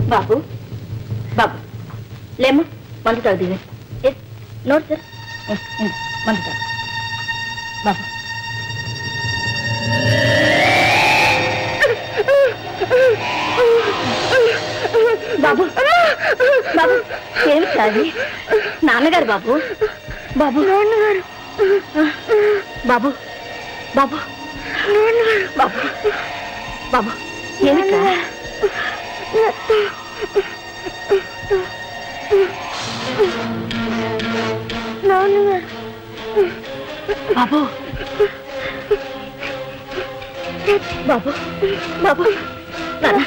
బాబు బాబు లేమ్మా మందు తాగు దిగి నోట్ సార్ మందు తాగు బాబు బాబు బాబు ఏమి కాదు నాన్నగారు బాబు బాబు నాన్నగారు బాబు బాబు బాబు బాబు ఏమిట్రా బాబు బాబు బాబు నాన్న.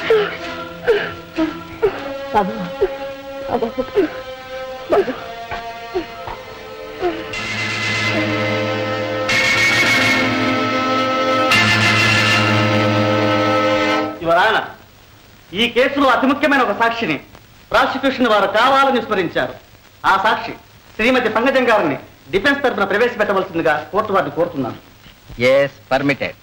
బాబు బాబు బాబు యువరాయన ఈ కేసులో అతి ముఖ్యమైన ఒక సాక్షిని ప్రాసిక్యూషన్ వారు కావాలని స్మరించారు ఆ సాక్షి శ్రీమతి పంకజం గారిని డిఫెన్స్ తరఫున ప్రవేశపెట్టవలసిందిగా కోర్టు వారిని కోరుతున్నాను ఎస్ పర్మిటెడ్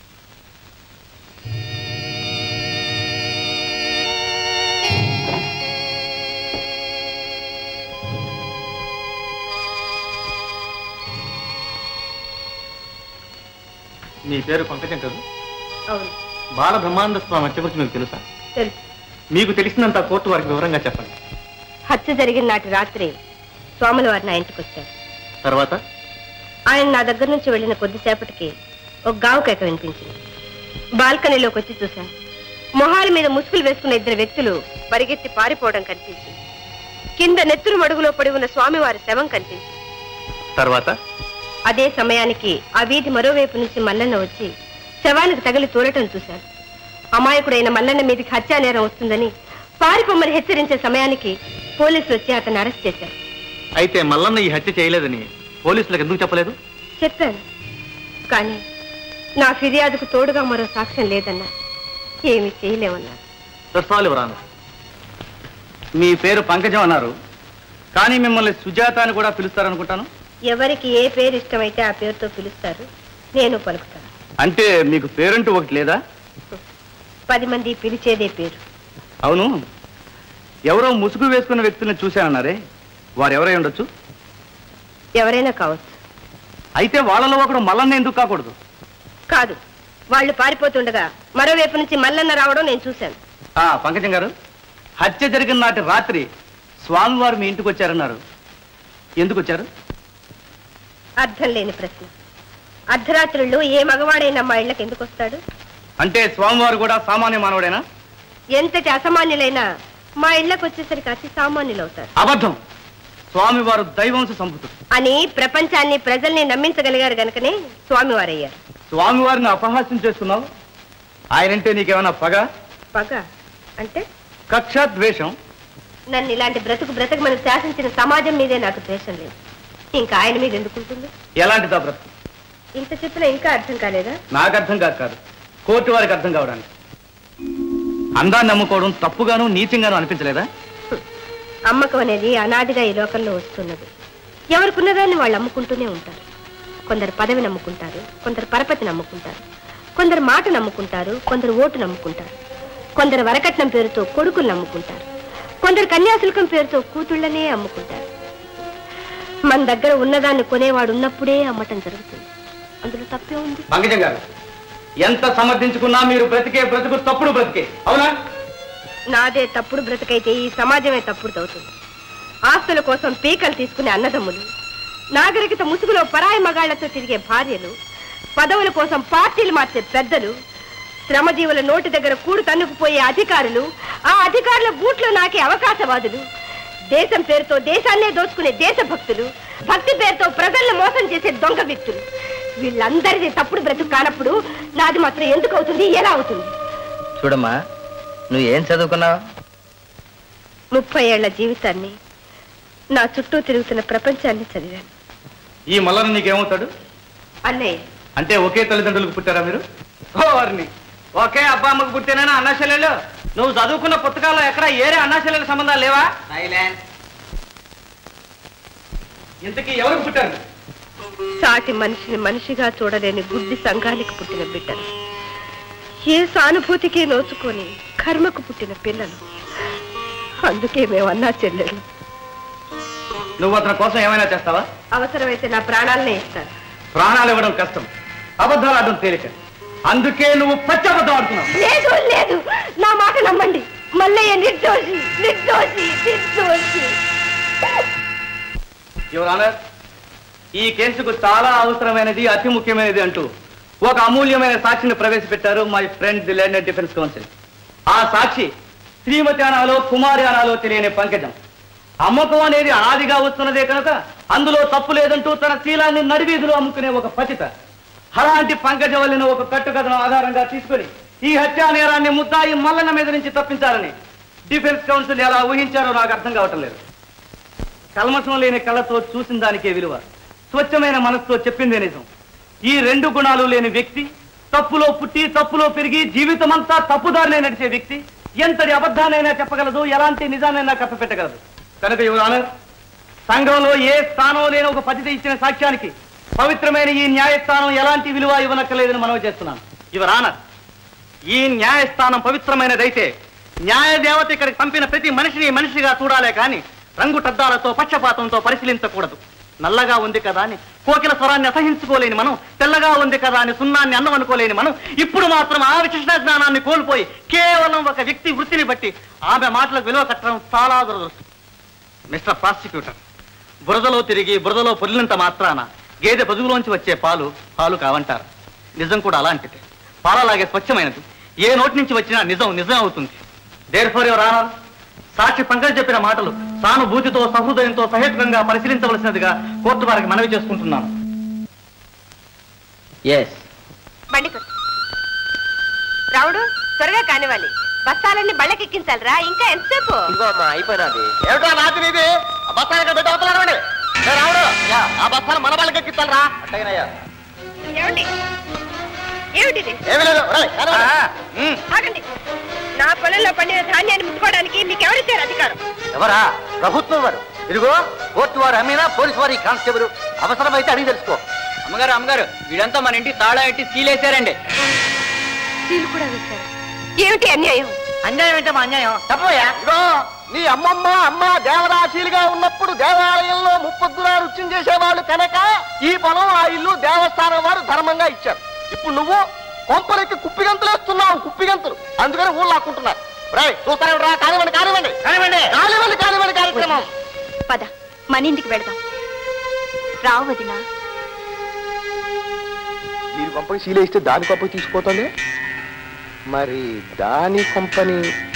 మీ పేరు పంకజం కదా అవును బాల బ్రహ్మానంద స్వామి హత్య గురించి మీకు తెలుసా తెలుసు మీకు తెలిసినంత కోర్టు వారికి వివరంగా చెప్పండి హత్య జరిగిన నాటి రాత్రి స్వాముల వారు నా ఇంటికి వచ్చారు తర్వాత ఆయన నా దగ్గర నుంచి వెళ్ళిన కొద్దిసేపటికి ఒక గావు కేక వినిపించింది బాల్కనీలోకి వచ్చి చూశాను మొహాల మీద ముసుగులు వేసుకున్న ఇద్దరు వ్యక్తులు పరిగెత్తి పారిపోవడం కనిపించింది కింద నెత్తురు మడుగులో పడి ఉన్న స్వామివారి శవం కనిపించింది తర్వాత అదే సమయానికి ఆ వీధి మరోవైపు నుంచి మల్లన్న వచ్చి శవానికి తగిలి తూలటం చూశాను అమాయకుడైన మల్లన్న మీదకి హత్యా నేరం వస్తుందని పారిపోమ్మని హెచ్చరించే సమయానికి పోలీసులు వచ్చి అతన్ని అరెస్ట్ చేశారు అయితే మల్లన్న ఈ హత్య చేయలేదని పోలీసులకు ఎందుకు చెప్పలేదు చెప్పాను కానీ నా ఫిర్యాదుకు తోడుగా మరో సాక్ష్యం లేదన్నా ఏమీ చేయలేమన్నారు ప్రశ్నలు యువరాను మీ పేరు పంకజం అన్నారు కానీ మిమ్మల్ని సుజాత అని కూడా పిలుస్తారనుకుంటాను ఎవరికి ఏ పేరు ఇష్టమైతే ఆ పేరుతో పిలుస్తారు నేను పలుకుతాను అంటే మీకు పేరంటూ ఒకటి లేదా పది మంది పిలిచేదే పేరు అవును ఎవరో ముసుగు వేసుకున్న వ్యక్తులను చూశానన్నారే వారు ఎవరై ఉండొచ్చు ఎవరైనా కావచ్చు అయితే వాళ్ళలో ఒకడు మల్లన్న ఎందుకు కాకూడదు కాదు వాళ్ళు పారిపోతుండగా మరోవైపు నుంచి మల్లన్న రావడం నేను చూశాను ఆ పంకజం గారు హత్య జరిగిన నాటి రాత్రి స్వామివారు మీ ఇంటికి వచ్చారన్నారు ఎందుకు వచ్చారు అర్థం లేని ప్రశ్న అర్ధరాత్రుల్లో ఏ మగవాడైనా మా ఇళ్ళకి ఎందుకు వస్తాడు అంటే స్వామివారు కూడా సామాన్య మానవుడేనా ఎంతటి అసామాన్యులైనా మా ఇళ్ళకి వచ్చేసరికి అతి సామాన్యులు అవుతారు అబద్ధం స్వామివారు దైవంశ సంపుతుడు అని ప్రపంచాన్ని ప్రజల్ని నమ్మించగలిగారు గనుకనే స్వామివారయ్యారు స్వామివారిని అపహాస్యం చేస్తున్నావు ఆయనంటే నీకేమైనా పగ పగ అంటే కక్ష ద్వేషం నన్ను ఇలాంటి బ్రతుకు బ్రతకమని శాసించిన సమాజం మీదే నాకు ద్వేషం లేదు ఇంకా ఆయన మీద ఎందుకుంటుంది ఎలాంటిదా బ్రతుకు ఇంత చెప్పినా ఇంకా అర్థం కాలేదా నాకు అర్థం కాదు కాదు కోర్టు వారికి అర్థం కావడానికి అందాన్ని నమ్ముకోవడం తప్పుగాను నీచంగాను అనిపించలేదా అమ్మకం అనేది అనాదిగా ఈ లోకంలో వస్తున్నది ఎవరికున్నదాన్ని వాళ్ళు అమ్ముకుంటూనే ఉంటారు కొందరు పదవి నమ్ముకుంటారు కొందరు పరపతి నమ్ముకుంటారు కొందరు మాట నమ్ముకుంటారు కొందరు ఓటు నమ్ముకుంటారు కొందరు వరకట్నం పేరుతో కొడుకులు నమ్ముకుంటారు కొందరు కన్యాశుల్కం పేరుతో కూతుళ్ళనే అమ్ముకుంటారు మన దగ్గర ఉన్నదాన్ని కొనేవాడు ఉన్నప్పుడే అమ్మటం జరుగుతుంది అందులో తప్పే ఉంది పంకజం గారు ఎంత సమర్థించుకున్నా మీరు బ్రతికే బ్రతుకు తప్పుడు బ్రతికే అవునా నాదే తప్పుడు బ్రతికైతే ఈ సమాజమే తప్పుడు అవుతుంది ఆస్తుల కోసం పీకలు తీసుకునే అన్నదమ్ములు నాగరికత ముసుగులో పరాయి మగాళ్లతో తిరిగే భార్యలు పదవుల కోసం పార్టీలు మార్చే పెద్దలు శ్రమజీవుల నోటి దగ్గర కూడు తన్నుకుపోయే అధికారులు ఆ అధికారుల బూట్లో నాకే అవకాశవాదులు దేశం పేరుతో దేశాన్నే దోచుకునే దేశభక్తులు భక్తి పేరుతో ప్రజలను మోసం చేసే దొంగ వ్యక్తులు వీళ్ళందరిది తప్పుడు బ్రతుకు కానప్పుడు నాది మాత్రం ఎందుకు అవుతుంది ఎలా అవుతుంది చూడమ్మా నువ్వు ఏం చదువుకున్నావు ముప్పై ఏళ్ల జీవితాన్ని నా చుట్టూ తిరుగుతున్న ప్రపంచాన్ని చదివాను ఈ మల్లన్న నీకేమవుతాడు అన్నయ్య అంటే ఒకే తల్లిదండ్రులకు పుట్టారా మీరు ఓ వారిని ఒకే అబ్బా అమ్మకు పుట్టానని అన్నాశల్యాలు నువ్వు చదువుకున్న పుస్తకాల్లో ఎక్కడ ఏరే అన్నాశల్యాల సంబంధాలు లేవా ఇంతకీ ఎవరికి పుట్టారు సాటి మనిషిని మనిషిగా చూడలేని గుడ్డి సంఘానికి పుట్టిన బిడ్డలు ఏ సానుభూతికి నోచుకొని కర్మకు పుట్టిన పిల్లలు అందుకే మేము అన్నా చెల్లెలు నువ్వు అతని కోసం ఏమైనా చేస్తావా అవసరమైతే నా ప్రాణాలనే ఇస్తాను ప్రాణాలు ఇవ్వడం కష్టం అబద్ధాలు ఆడడం తేలిక అందుకే నువ్వు పచ్చి అబద్ధం ఆడుతున్నావు లేదు లేదు నా మాట నమ్మండి మల్లయ్య నిర్దోషి నిర్దోషి నిర్దోషి యువర్ ఆనర్ ఈ కేసుకు చాలా అవసరమైనది అతి ముఖ్యమైనది అంటూ ఒక అమూల్యమైన సాక్షిని ప్రవేశపెట్టారు my friend the learned defence counsel ఆ సాక్షి శ్రీమతి అనాలో కుమారి అనాలో తెలియని పంకజం అమ్మకం అనేది ఆదిగా వస్తున్నదే కనుక అందులో తప్పు లేదంటూ తన శీలాన్ని నడివీధిలో అమ్ముకునే ఒక పతిత అలాంటి పంకజవల్లిని ఒక కట్టుకథను ఆధారంగా తీసుకొని ఈ హత్యా నేరాన్ని ముద్దాయి మల్లన్న మీద నుంచి తప్పించాలని డిఫెన్స్ కౌన్సిల్ ఎలా ఊహించారో నాకు అర్థం కావటం లేదు కల్మషం లేని కళ్ళతో చూసిన దానికే విలువ స్వచ్ఛమైన మనసుతో చెప్పిందే నిజం ఈ రెండు గుణాలు లేని వ్యక్తి తప్పులో పుట్టి తప్పులో పెరిగి జీవితమంతా తప్పుదారినే నడిచే వ్యక్తి ఎంతటి అబద్ధానైనా చెప్పగలదు ఎలాంటి నిజానైనా కప్పపెట్టగలదు కనుక యువర్ ఆనర్ సంఘంలో ఏ స్థానం లేని ఒక పతిత ఇచ్చిన సాక్ష్యానికి పవిత్రమైన ఈ న్యాయస్థానం ఎలాంటి విలువ ఇవ్వనక్కర్లేదని మనవి చేస్తున్నాను యువర్ ఆనర్ ఈ న్యాయస్థానం పవిత్రమైనదైతే న్యాయ దేవత ఇక్కడికి పంపిన ప్రతి మనిషిని మనిషిగా చూడాలే కానీ రంగుటద్దాలతో పక్షపాతంతో పరిశీలించకూడదు నల్లగా ఉంది కదా అని కోకిల స్వరాన్ని అసహించుకోలేని మనం తెల్లగా ఉంది కదా అని సున్నాన్ని అన్నం అనుకోలేని మనం ఇప్పుడు మాత్రం ఆ విశిష్ట జ్ఞానాన్ని కోల్పోయి కేవలం ఒక వ్యక్తి వృత్తిని బట్టి ఆమె మాటలకు విలువ కట్టడం చాలా దురదృష్టం మిస్టర్ ప్రాసిక్యూటర్ బురదలో తిరిగి బురదలో పొర్లినంత మాత్రాన గేదె పొదుగులోంచి వచ్చే పాలు పాలు కావంటారు నిజం కూడా అలాంటిదే పాలలాగే స్వచ్ఛమైనది ఏ నోటి నుంచి వచ్చినా నిజం నిజం అవుతుంది దేర్ ఫర్ యువర్ ఆనర్ సాక్షి పంకజ్ చెప్పిన మాటలు సానుభూతితో సహృదయంతో సహేతుకంగా పరిశీలించవలసినదిగా కోర్టు వారికి మనవి చేసుకుంటున్నాను ఎస్ బండి కొట్టు. రావుడు త్వరగా కానివ్వాలి బస్తాలన్నీ బళ్ళకెక్కించాలిరా ఇంకా ఎంతసేపు ఇదిగో అమ్మా అయిపోయినది ఏమిటో రాత్రి ఇది బస్తానికి పెట్టి అవతలండి రావుడు ఆ బస్తాలు మన వాళ్ళకి ఎక్కిస్తారా అట్టగినయ్యా ఏమండి ఏమిటిది ఏమి లేదు ఆగండి నా పొలంలో పండిన ధాన్యాన్ని ముట్టుకోవడానికి మీకెవరిచ్చారు అధికారం ఎవరా ప్రభుత్వం వారు ఇదిగో కోర్టు వారు అమ్మినా పోలీసు వారి కానిస్టేబుల్ అవసరమైతే అడిగి తెలుసుకో అమ్మగారు అమ్మగారు వీడంతా మన ఇంటి తాళం ఎట్టి సీలేశారండి సీలు కూడా వేశారు ఏమిటి అన్యాయం అన్యాయం అంటే మా అన్యాయం తప్పయ్యా ఇదిగో నీ అమ్మమ్మ అమ్మ దేవదాశీలుగా ఉన్నప్పుడు దేవాలయంలో ముప్పొద్దులా నృత్యం చేసేవాళ్ళు కనుక ఈ పొలం ఆ ఇల్లు దేవస్థానం వారు ధర్మంగా ఇచ్చారు ఇప్పుడు నువ్వు కొంపలకి కుప్పిగంతులేస్తున్నావు కుప్పిగంతులు అందుకని ఊళ్ళు లాక్కుంటున్నారు రేయ్ చూస్తాను రా కానివ్వండి కానివ్వండి కానివ్వండి కానివ్వండి కానివ్వండి కార్యక్రమం పద మన ఇంటికి వెళదాం రావు వదినా మీరు కొంపకి సీల్ వేస్తే దాని కొంపకి తీసుకుపోతుంది మరి దాని కొంపని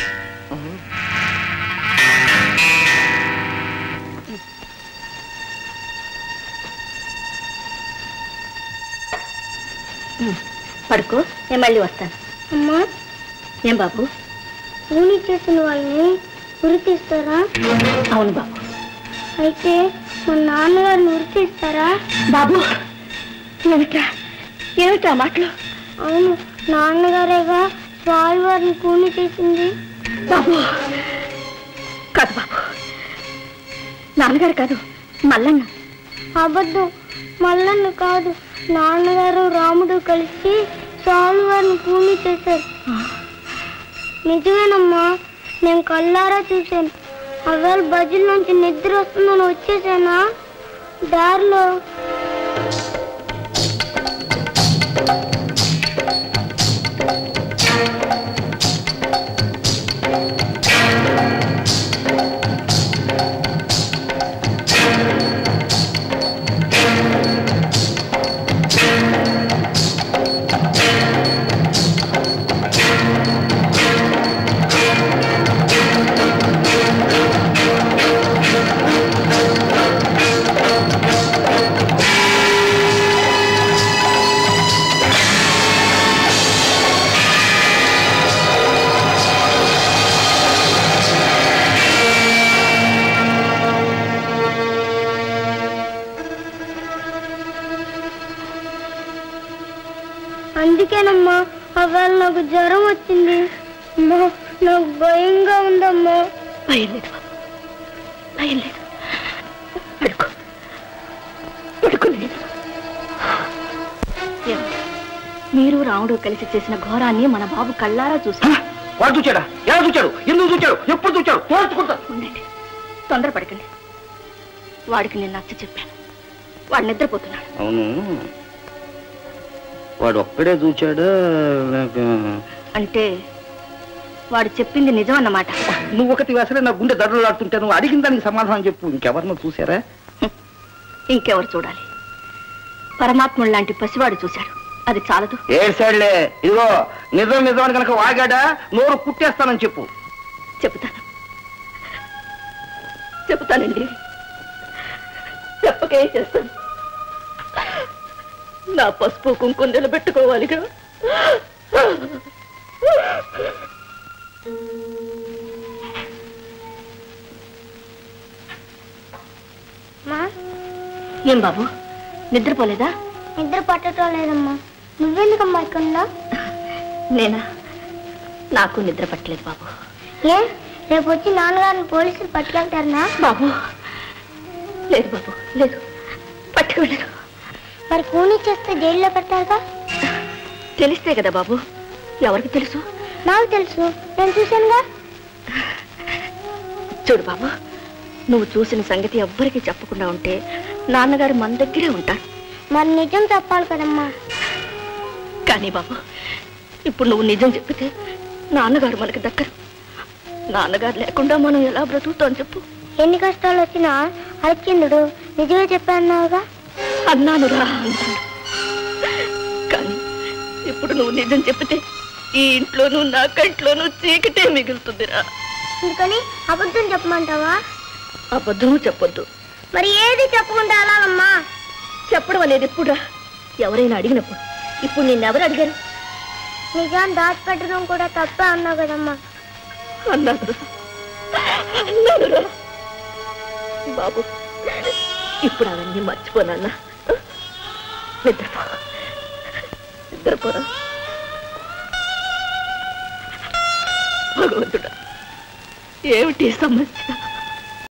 పడుకో నేను మళ్ళీ వస్తాను అమ్మా ఏం బాబు కూలి చేసిన వాళ్ళని ఉరితీస్తారా అవును బాబు అయితే మా నాన్నగారిని ఉరితీస్తారా బాబు ఏమిటా ఏమిటా మాటలు అవును నాన్నగారేగా స్వామి వారిని కూలి చేసింది బాబు కాదు బాబు నాన్నగారు కాదు మల్లన్న అబద్ధం మల్లన్న కాదు నాన్నగారు రాముడు కలిసి స్వామి వారిని కూలి చేశారు నిజమేనమ్మా నేను కళ్ళారా చూశాను అవేళ బజుల నుంచి నిద్ర వస్తుందని వచ్చేసానా దారిలో అందుకేనమ్మా అవేళ నాకు జ్వరం వచ్చింది అమ్మా నాకు భయంగా ఉందమ్మా భయం లేదు బాబు భయం లేదు పడుకో పడుకో నేను ఏమండి? మీరు రాముడు కలిసి చేసిన ఘోరాన్ని మన బాబు కళ్ళారా చూసి వాడు చూచాడా ఎలా చూచాడు ఎందుకు చూచాడు ఎప్పుడు చూచాడు తోల్చుకుంటా తొందరపడకండి వాడికి నేను నచ్చ చెప్పాను వాడు నిద్రపోతున్నాడు అవును వాడు ఒక్కడే చూచాడా లేక అంటే వాడు చెప్పింది నిజం అన్నమాట నువ్వు ఒకటి అసలే నా గుండె దడలాడుతుంటే నువ్వు అడిగిన దానికి సమాధానం చెప్పు ఇంకెవరినో చూసారా ఇంకెవరు చూడాలి పరమాత్ముడు లాంటి పసివాడు చూశాడు అది చాలదు ఏడ్సాడులే ఇదిగో నిజం నిజం అని కనుక వాగాడా నోరు కుట్టేస్తానని చెప్పు చెబుతాను చెబుతానండి చెప్పకే చేస్తాను నా పసుపు కుంకుమ నిలబెట్టుకోవాలిగా మా ఏం బాబు నిద్రపోలేదా నిద్ర పట్టడం లేదమ్మా నువ్వెందుకమ్మా ఇక్కడ ఉన్నావ్? నేనా నాకు నిద్ర పట్టలేదు బాబు ఏ రేపు వచ్చి నాన్నగారిని పోలీసులు పట్టుకెళ్తారనా బాబు లేదు బాబు లేదు పట్టుకోలేదు మరి కూని చేస్తే జైల్లో పెట్టారుగా తెలిస్తే కదా బాబు ఎవరికి తెలుసు నాకు తెలుసు నేను చూశానుగా చూడు బాబు నువ్వు చూసిన సంగతి ఎవ్వరికీ చెప్పకుండా ఉంటే నాన్నగారు మన దగ్గరే ఉంటారు మరి నిజం చెప్పాలి కదమ్మా కానీ బాబు ఇప్పుడు నువ్వు నిజం చెప్పితే నాన్నగారు మనకి దక్కరు నాన్నగారు లేకుండా మనం ఎలా బ్రతుకుతాం చెప్పు ఎన్ని కష్టాలు వచ్చినా హరిశ్చంద్రుడు నిజమే చెప్పాన్నావుగా అన్నానురా అన్నాడు కానీ ఇప్పుడు నువ్వు నిజం చెప్పితే ఈ ఇంట్లోనూ నా కంట్లోనూ చీకటే మిగులుతుందిరా అందుకని అబద్ధం చెప్పమంటావా అబద్ధము చెప్పొద్దు మరి ఏది చెప్పకుండా అలాగమ్మా చెప్పడం అనేది ఎప్పుడురా ఎవరైనా అడిగినప్పుడు ఇప్పుడు నిన్నెవరు అడిగారు నిజాన్ని దాచిపెట్టడం కూడా తప్పే అన్నావు కదమ్మా అన్నాను అన్నానురా బాబు ఇప్పుడు అవన్నీ మర్చిపోనన్నా నిద్రపో నిద్రపోరా భగవంతుడా ఏమిటి సమస్య